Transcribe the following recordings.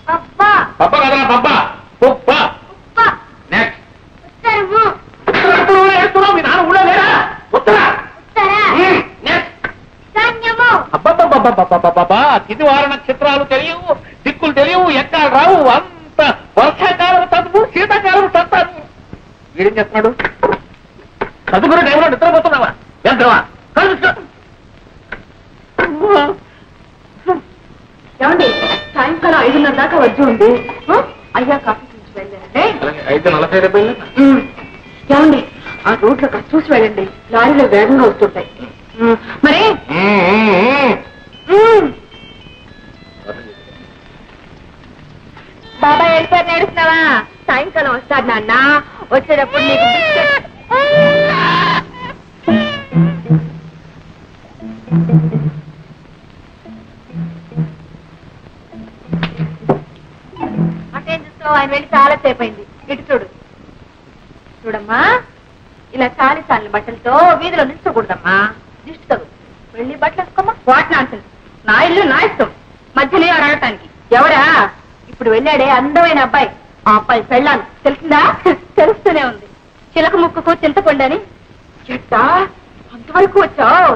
అబ్బా పప్ప కదరా పప్ప ఉప్ప ఉప్ప నెక్స్ట్ ఉత్తరము మీ నాన్న ఊళ్ళో లేరా ఉత్తరా ఉత్తర నెక్స్ట్ ధాన్యము అబ్బబ్బబ్బబ్బబ్బబ్బబ్బా తిదివార నక్షత్రాలు తెలియవు దిక్కులు తెలియవు ఎక్కడ రావు అంత వర్షాకాలం చదువు శీతాకాలం చదువు వీడేం చేస్తున్నాడు చదువుకునే టైంలో నిద్రపోతున్నావా ఎంతవా ఏమండి సాయంకాలం ఐదున్నర దాకా వచ్చి ఉంది ఆ? అయ్యా కాఫీ చూసి వెళ్ళండి అయితే నలభై రూపాయలు ఉమ్. ఏమండి ఆ రోడ్లో కాస్త చూసి వెళ్ళండి లారీలో వేగంగా వస్తుంటాయి ఉమ్. మరి ఉమ్. బాబాయ్ వెళ్ళిపోయి నేడుస్తున్నావా సాయంకాలం వస్తాడు నాన్న వచ్చేటప్పుడు నీకు బిస్కెట్ అటేం చూస్తావు ఆయన వెళ్ళి చాలా సేపు అయింది ఇటు చూడు చూడమ్మా ఇలా చాలి చాలిన బట్టలతో వీధిలో నిల్చకూడదమ్మా దిష్టి తగు వెళ్ళి బట్టలు వేసుకోమ్మా వాట్ నాన్సెన్స్ నా ఇల్లు నా ఇష్టం మధ్యలో ఎవరు అడగటానికి ఎవడా ఇప్పుడు వెళ్ళాడే అందమైన అబ్బాయి ఆ అబ్బాయి పెళ్ళాను తెలిసిందా తెలుస్తూనే ఉంది చిలక ముక్కుకు చింతపండని చెట్టా అంతవరకు వచ్చావు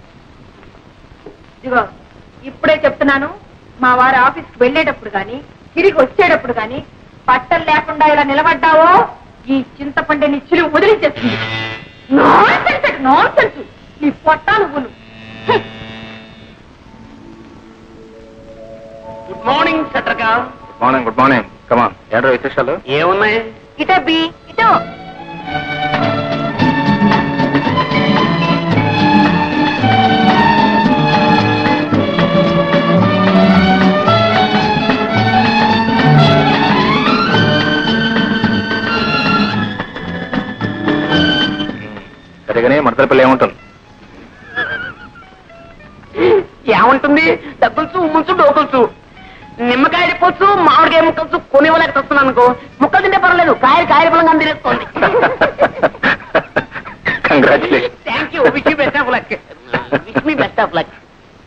ఇదిగో ఇప్పుడే చెప్తున్నాను మా వారి ఆఫీస్కి వెళ్ళేటప్పుడు గాని తిరిగి వచ్చేటప్పుడు గాని బట్టలు లేకుండా ఇలా నిలబడ్డావో ఈ చింతపండు నీ చిలువు వదిలించేస్తుంది నాన్సెన్స్ అటు నాన్సెన్స్ నీ పొట్టా నువ్వును హ్మ్. గుడ్ మార్నింగ్ చట్రకా good morning good morning come on ఏంటో విశేషాలు ఏమున్నాయి ఇటో బి ఇటో సరిగానే మడతల పిల్ల ఏముంటుంది ఏముంటుంది డబ్బులుచు ఉమ్ముంచు డోకుల్చు నిమ్మకాయ పొచ్చు మామిడికాయ ముక్కలుచు కొనివ్వలేక వస్తున్నాను అనుకో ముక్కలు తింటే పర్లేదు కాయలు కాయల బలంగా అందిరేసుకోండి congratulation thank you wish best of luck wish me best of luck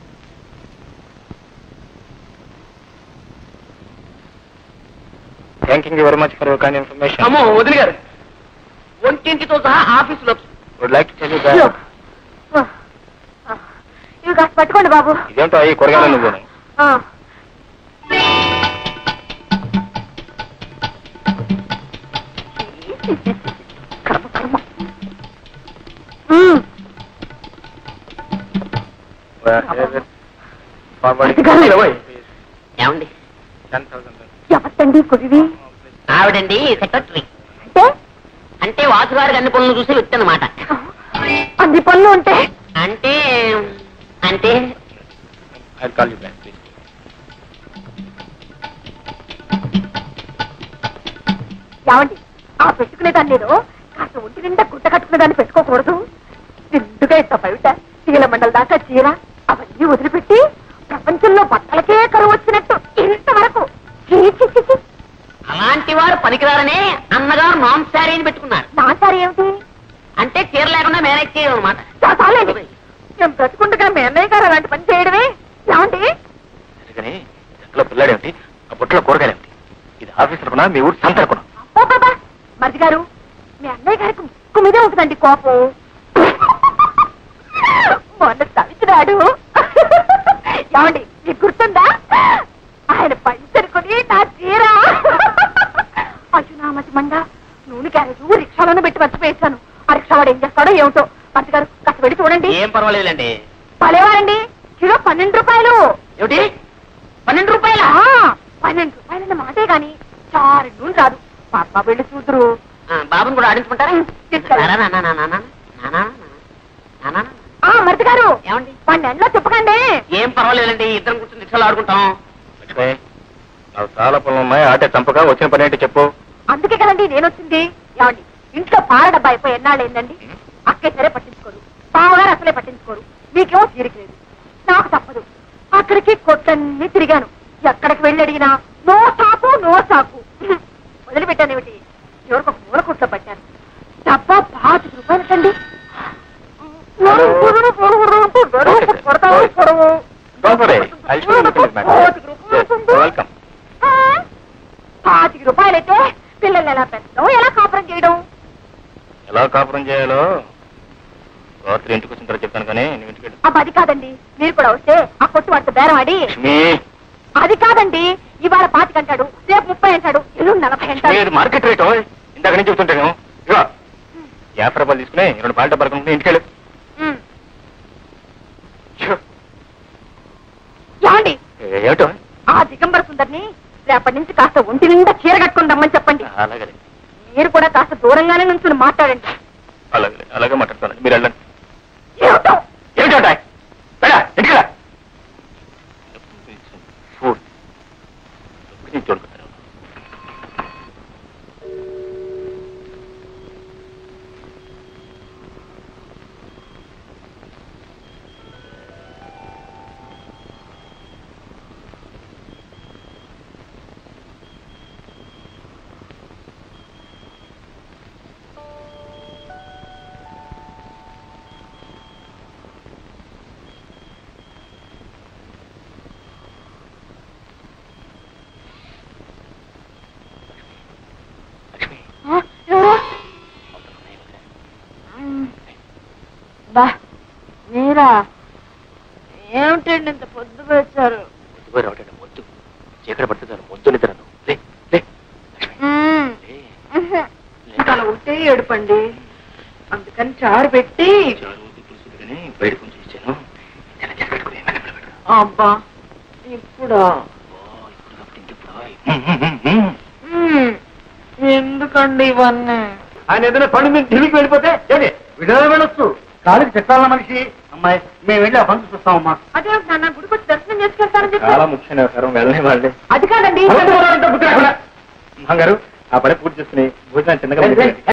thank you very much for your kind information అమ్మో వదిలి గారు ఒంటింటితో సహా ఆఫీసులో would like to tell you ఇదిగో. దట్ ఆ, ఇవి కాస్త పట్టుకోండి బాబు ఇదేంటో అయ్యి కూరగాయలు నువ్వు ఆ. కర్మ, కర్మ. ఉమ్. ఏమండి టెన్ థౌసండ్ ఎవరితండి కురివి ఆవిడండి సెక్రటరీ అంటే అంటే వాసుగారికి అన్ని పనులు చూసి వ్యక్తి అనమాట అన్ని పనులు ఉంటే అంటే అంటే I call you back please ఏమండి ఆ పెట్టుకునే దాన్ని నేను కాస్త ఒంటి నిండా గుట్ట కట్టుకునే దాన్ని పెట్టుకోకూడదు నిండుగా ఇంత బయట చీల మండల దాకా చీర అవన్నీ వదిలిపెట్టి ప్రపంచంలో బట్టలకే కరువు వచ్చినట్టు ఇంతవరకు చీ, చీ, చీ, చీ. అలాంటి వారు పనికిరారనే అన్నగారు నాన్ శారీని పెట్టుకున్నారు నా సారి ఏమిటి అంటే చీర లేకుండా మేనేజ్ చేయడం అనమాట చా- చాలండి నేను బ్రతుకుండగా మీ అన్నయ్య గారు అలాంటి పని చేయడమే ఏమండి సరిగానే ఇంట్లో పిల్లాడేమిటి ఆ బుట్టలో కూరగాయలు ఏమిటి ఇది ఆఫీస్ అనుకున్నా మీ ఊరు సంత అనుకున్నా ఓ బాబా మరిది గారు మీ అన్నయ్య గారికి ముక్కు మీదే ఉంటుందండి కోపం మొన్న తవిచినాడు ఏమండి మీకు గుర్తుందా ఆయన పంచరుకొని నా చీర అయ్యో నా మతి మండ నూనె క్యారేజ్ రిక్షాలోనే పెట్టి మర్చిపోయేసాను ఆ రిక్షావాడు ఏం చేస్తాడో ఏమిటో మంత్రి గారు కాస్త వెళ్ళి చూడండి ఏం పర్వాలేదులేండి భలేవారండి కిలో పన్నెండు రూపాయలు ఏమిటి పన్నెండు రూపాయల ఆ, పన్నెండు రూపాయలన్న మాటే గాని చారు నూనె రాదు మా అమ్మ వెళ్ళి చూదురు బాబుని కూడా ఆడించుకుంటారా తీసుకెళ్ళండి. నానా, నానా, నానా, నానా, నానా, నానా. ఆ మరిది గారు ఏమండి వాడిని ఎండలో చెప్పకండి ఏం పర్వాలేదండి ఇద్దరం కూర్చొని రిక్షాలో ఆడుకుంటాం లక్ష్మి నాకు చాలా పనులు ఉన్నాయి ఆటే చంపగా వచ్చిన పని ఏంటి చెప్పు అందుకే కదండి నేను వచ్చింది ఏమండి ఇంట్లో పాల డబ్బా అయిపోయి ఎన్నాళ్ళు ఏందండి అక్కే సరే పట్టించుకోరు బావగారు అసలే పట్టించుకోరు మీకేమో తీరిక లేదు నాకు తప్పదు అక్కడికి కొట్టన్ని తిరిగాను ఎక్కడికి వెళ్ళి అడిగినా నో సాకు నో సాకు వదిలిపెట్టాను ఏమిటి ఎవరికి ఒక మూల కుట్లో పట్టాను డబ్బా పాతిక రూపాయలకండి కొడతావు పొడవు Don't worry. I'll show you the matter. పాతిక రూపాయలు Yes, ఉంటుంది. welcome. ఆ? పాతిక రూపాయలైతే పిల్లల్ని ఎలా పెంచడం ఎలా కాపురం చేయడం ఎలా కాపురం చేయాలో రాత్రి ఇంటికి వచ్చిన తర్వాత చెప్తాను కానీ నువ్వు ఇంటికి వెళ్ళు. అబ్బా అది కాదండి మీరు కూడా వస్తే ఆ కొట్టు వాడితో బేరం ఆడి లక్ష్మి అది కాదండి ఇవాళ పాతిక అంటాడు రేపు ముప్పై అంటాడు ఎల్లుండి నలభై లక్ష్మి, అంటాడు ఇది మార్కెట్ రేటు ఇందాక నుంచి చెప్తుంటాను ఇగో యాభై రూపాయలు తీసుకుని రెండు పాల డబ్బాలు కొనుక్కుని ఇంటికి వెళ్ళు ఉమ్. ఛు, ఏమండి ఏ- ఏమిటో ఆ దిగంబర సుందరిని రేపటి నుంచి కాస్త ఒంటి నిండా చీర కట్టుకుని రమ్మని చెప్పండి అలాగే మీరు కూడా కాస్త దూరంగానే నుంచి మాట్లాడండి అలాగే అలాగే మాట్లాడుతాను మీరు వెళ్ళండి ఏమిటో ఏమిటంటాయి వెళ్ళా ఇంటికి వెళ్ళా ఫుడ్ నేను చూడుకుంటాను లక్ష్మి ఆ, ఎవరు ఉమ్. బా మీరా ఏమిటండి ఇంత పొద్దు వచ్చారు ముద్దు పోయి రావటండి ముద్దు చీకటి పడితే చాలు ముద్దు నిద్రను లే లే లక్ష్మి లే తల ఉంటే ఏడుపండి అందుకని చారు పెట్టి చారు పులుసు కానీ బయట కొంచెం ఇచ్చాను చాలా చేసి పెట్టుకుని మెల్లమెల్ల పెట్టు. అబ్బా ఇప్పుడు ఓ, ఇప్పుడు కాబట్టి ఇంకెప్పుడు? హ్మ్, హ్మ్, హ్మ్, హ్మ్. ఎందుకండి ఇవన్నీ ఆయన ఏదైనా పని మీద ఢిల్లీకి వెళ్ళిపోతే ఏంటి విడుదల వెళ్ళొచ్చు కాలికి చెక్కాల మనిషి అమ్మాయి మేము వెళ్ళి ఆ పని చూస్తామమ్మా అదే నాన్న గుడికి వచ్చి దర్శనం చేసుకెళ్తానని చాలా చెప్పి ముఖ్యమైన వ్యవహారం వెళ్ళని వాళ్ళే అది కాదండి గుర్తు రాకుండా గారు ఆ పని పూర్తి చేసుకుని భోజనం చిన్నగా